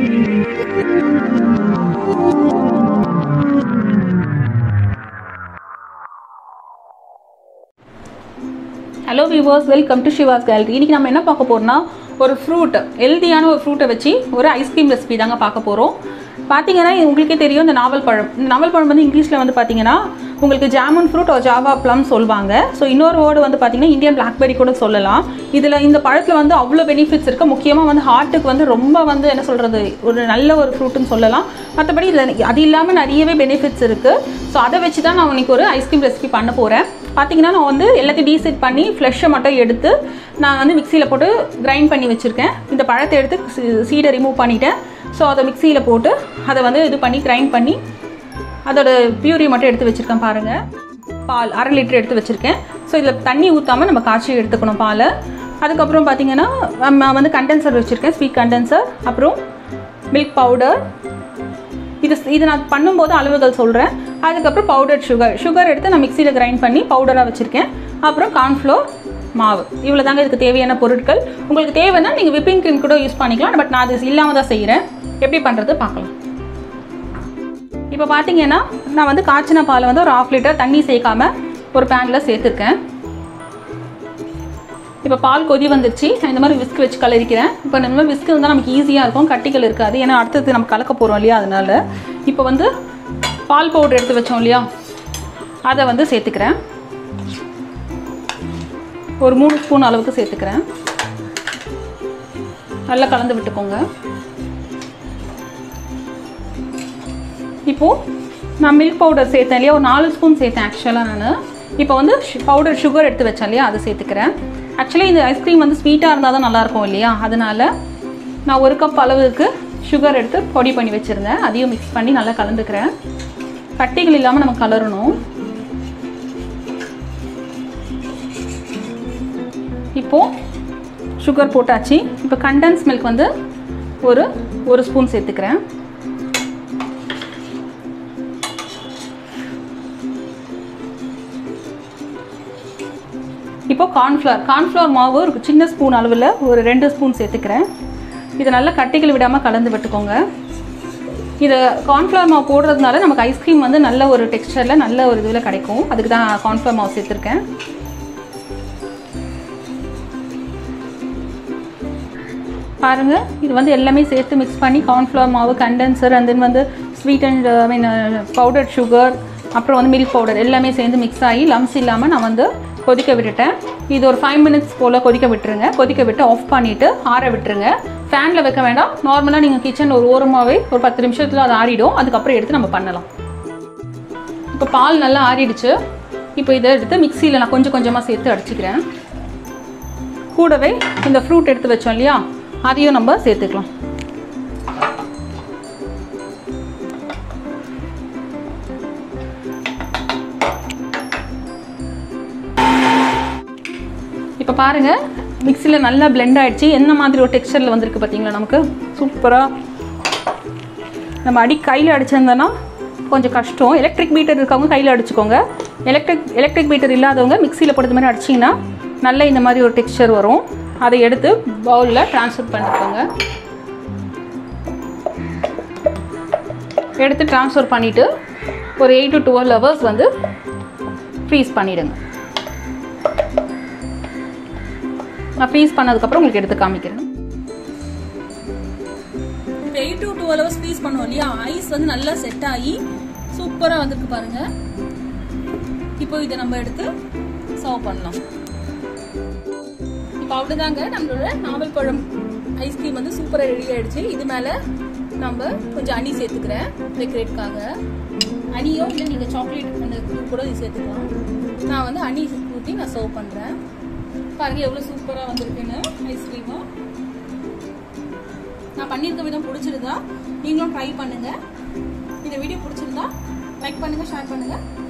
hello viewers welcome to Shivas gallery இன்றைக்கி நம்ம என்ன பார்க்க போறோம்னா ஒரு ஃப்ரூட் ஹெல்தியான ஒரு ஃப்ரூட்டை வச்சு ஒரு ஐஸ்கிரீம் ரெசிபி தாங்க பார்க்க போகிறோம் பார்த்தீங்கன்னா உங்களுக்கே தெரியும் இந்த நாவல் பழம் இந்த நாவல் பழம் வந்து இங்கிலீஷில் வந்து பார்த்தீங்கன்னா உங்களுக்கு ஜாமுன் ஃப்ரூட் ஒரு ஜாவா ப்ளம் சொல்லுவாங்க ஸோ இன்னொரு வேர்டு வந்து பார்த்தீங்கன்னா இந்தியன் பிளாக்பெரி கூட சொல்லலாம் இதில் இந்த பழத்தில் வந்து அவ்வளோ பெனிஃபிட்ஸ் இருக்குது முக்கியமாக வந்து ஹார்ட்டுக்கு வந்து ரொம்ப வந்து என்ன சொல்கிறது ஒரு நல்ல ஒரு ஃப்ரூட்டுன்னு சொல்லலாம் மற்றபடி இதில் அது இல்லாமல் நிறையவே பெனிஃபிட்ஸ் இருக்குது ஸோ அதை வச்சு தான் நான் இன்னைக்கு ஒரு ஐஸ்கிரீம் ரெசிபி பண்ண போகிறேன் பார்த்தீங்கன்னா நான் வந்து எல்லாத்தையும் டீசெட் பண்ணி ஃப்ளெஷ்ஷை மட்டும் எடுத்து நான் வந்து மிக்சியில் போட்டு கிரைண்ட் பண்ணி வச்சுருக்கேன் இந்த பழத்தை எடுத்து சீடை ரிமூவ் பண்ணிட்டேன் ஸோ அதை மிக்சியில் போட்டு அதை வந்து இது பண்ணி கிரைண்ட் பண்ணி அதோட பியூரி மட்டும் எடுத்து வச்சுருக்கேன் பாருங்கள் பால் அரை லிட்டர் எடுத்து வச்சுருக்கேன் ஸோ இதில் தண்ணி ஊற்றாமல் நம்ம காய்ச்சி எடுத்துக்கணும் பாலை அதுக்கப்புறம் பார்த்தீங்கன்னா நான் வந்து கண்டென்சர் வச்சுருக்கேன் ஸ்வீட் கண்டென்சர் அப்புறம் மில்க் பவுடர் இது இது நான் பண்ணும்போது அளவுகள் சொல்கிறேன் அதுக்கப்புறம் பவுடர் சுகர் சுகர் எடுத்து நான் மிக்சியில் கிரைண்ட் பண்ணி பவுடராக வச்சுருக்கேன் அப்புறம் கார்ன்ஃப்ளோர் மாவு இவ்வளோ தாங்க இதுக்கு தேவையான பொருட்கள் உங்களுக்கு தேவைன்னா நீங்கள் விப்பிங் க்ரீம் கூட யூஸ் பண்ணிக்கலாம் பட் நான் அது இல்லாமல் தான் செய்கிறேன் எப்படி பண்ணுறது பார்க்கலாம் இப்போ பார்த்தீங்கன்னா நான் வந்து காய்ச்சின பாலை வந்து ஒரு ஆஃப் லிட்டர் தண்ணி சேர்க்காம ஒரு பேனில் சேர்த்துருக்கேன் இப்போ பால் கொதி வந்துருச்சு நான் இந்த மாதிரி விஸ்க் வச்சு கலரிக்கிறேன் இப்போ இந்த மாதிரி விஸ்க் இருந்தால் நமக்கு ஈஸியாக இருக்கும் கட்டிகள் இருக்காது ஏன்னா அடுத்தது நம்ம கலக்க போகிறோம் இல்லையா அதனால இப்போ வந்து பால் பவுடர் எடுத்து வச்சோம் இல்லையா அதை வந்து சேர்த்துக்கிறேன் ஒரு மூணு ஸ்பூன் அளவுக்கு சேர்த்துக்கிறேன் நல்லா கலந்து விட்டுக்கோங்க இப்போது நான் மில்க் பவுடர் சேர்த்தேன் இல்லையா ஒரு நாலு ஸ்பூன் சேர்த்தேன் ஆக்சுவலாக நான் இப்போ வந்து பவுடர் சுகர் எடுத்து வச்சேன் இல்லையா அதை சேர்த்துக்கிறேன் ஆக்சுவலி இந்த ஐஸ்கிரீம் வந்து ஸ்வீட்டாக இருந்தால் தான் நல்லாயிருக்கும் இல்லையா அதனால் நான் ஒரு கப் அளவுக்கு சுகர் எடுத்து பொடி பண்ணி வச்சுருந்தேன் அதையும் மிக்ஸ் பண்ணி நல்லா கலந்துக்கிறேன் கட்டிகள் இல்லாமல் நம்ம கலரணும் இப்போது சுகர் போட்டாச்சு இப்போ கண்டன்ஸ் மில்க் வந்து ஒரு ஒரு ஸ்பூன் சேர்த்துக்கிறேன் இப்போ கார்ன்ஃப்ளவர் கார்ன்ஃப்ளவர் மாவு ஒரு சின்ன ஸ்பூன் அளவில் ஒரு ரெண்டு ஸ்பூன் சேர்த்துக்கிறேன் இதை நல்லா கட்டிகள் விடாமல் கலந்து விட்டுக்கோங்க இதை கார்ன்ஃப்ளவர் மாவு போடுறதுனால நமக்கு ஐஸ்கிரீம் வந்து நல்ல ஒரு டெக்ஸ்டரில் நல்ல ஒரு இதில் கிடைக்கும் அதுக்கு தான் கார்ன்ஃப்ளவர் மாவு சேர்த்துருக்கேன் பாருங்கள் இது வந்து எல்லாமே சேர்த்து மிக்ஸ் பண்ணி கார்ன்ஃப்ளவர் மாவு கண்டென்சர் அண்ட் தென் வந்து sweet and I mean powder sugar அப்புறம் வந்து மில்க் பவுடர் எல்லாமே சேர்ந்து மிக்ஸ் ஆகி லம்ஸ் இல்லாமல் நான் வந்து கொதிக்க விட்டுட்டேன் இது ஒரு ஃபைவ் மினிட்ஸ் போல் கொதிக்க விட்டுருங்க கொதிக்க விட்டு ஆஃப் பண்ணிவிட்டு ஆற விட்டுருங்க ஃபேனில் வைக்க வேண்டாம் நார்மலாக நீங்கள் கிச்சன் ஒரு ஓரமாகவே ஒரு பத்து நிமிஷத்தில் அது ஆறிடும் அதுக்கப்புறம் எடுத்து நம்ம பண்ணலாம் இப்போ பால் நல்லா ஆறிடுச்சு இப்போ இதை எடுத்து மிக்சியில் நான் கொஞ்சம் கொஞ்சமாக சேர்த்து அடிச்சுக்கிறேன் கூடவே இந்த ஃப்ரூட் எடுத்து வச்சோம் இல்லையா அதையும் நம்ம சேர்த்துக்கலாம் இப்போ பாருங்கள் மிக்சியில் நல்லா பிளெண்ட் ஆகிடுச்சு என்ன மாதிரி ஒரு டெக்ஸ்டரில் வந்திருக்கு பார்த்தீங்களா நமக்கு சூப்பராக நம்ம அடி கையில் அடிச்சிருந்தோன்னா கொஞ்சம் கஷ்டம் எலக்ட்ரிக் பீட்டர் இருக்கவங்க கையில் அடிச்சுக்கோங்க எலக்ட்ரிக் எலக்ட்ரிக் பீட்டர் இல்லாதவங்க மிக்சியில் போடுறது மாதிரி அடிச்சிங்கன்னா நல்ல இந்த மாதிரி ஒரு டெக்ஸ்டர் வரும் அதை எடுத்து பவுலில் ட்ரான்ஸ்ஃபர் பண்ணிக்கோங்க எடுத்து ட்ரான்ஸ்ஃபர் பண்ணிவிட்டு ஒரு எயிட் டு டுவெல் ஹவர்ஸ் வந்து ஃப்ரீஸ் பண்ணிவிடுங்க நான் ஃப்ரீஸ் பண்ணதுக்கப்புறம் உங்களுக்கு எடுத்து காமிக்கிறேன் இப்போ eight to twelve hours freeze பண்ணுவோம் இல்லையா ஐஸ் வந்து நல்லா செட் ஆகி சூப்பராக வந்திருக்கு பாருங்க இப்போ இதை நம்ம எடுத்து சர்வ் பண்ணலாம் இப்போ அவ்வளோதாங்க நம்மளோட நாவல் பழம் ஐஸ்கிரீம் வந்து சூப்பராக ரெடி ஆயிடுச்சு இது மேலே நம்ம கொஞ்சம் அணி சேர்த்துக்கிறேன் டெக்கரேட்காக அணியோ இல்லை நீங்கள் சாக்லேட் அந்த கூட இது சேர்த்துக்கலாம் நான் வந்து அணி ஊற்றி நான் சர்வ் பண்ணுறேன் பாருங்க எவ்வளோ சூப்பராக வந்திருக்குன்னு ஐஸ்கிரீமும் நான் பண்ணியிருக்க விதம் பிடிச்சிருந்தா நீங்களும் ட்ரை பண்ணுங்க இந்த வீடியோ பிடிச்சிருந்தா லைக் பண்ணுங்க ஷேர் பண்ணுங்க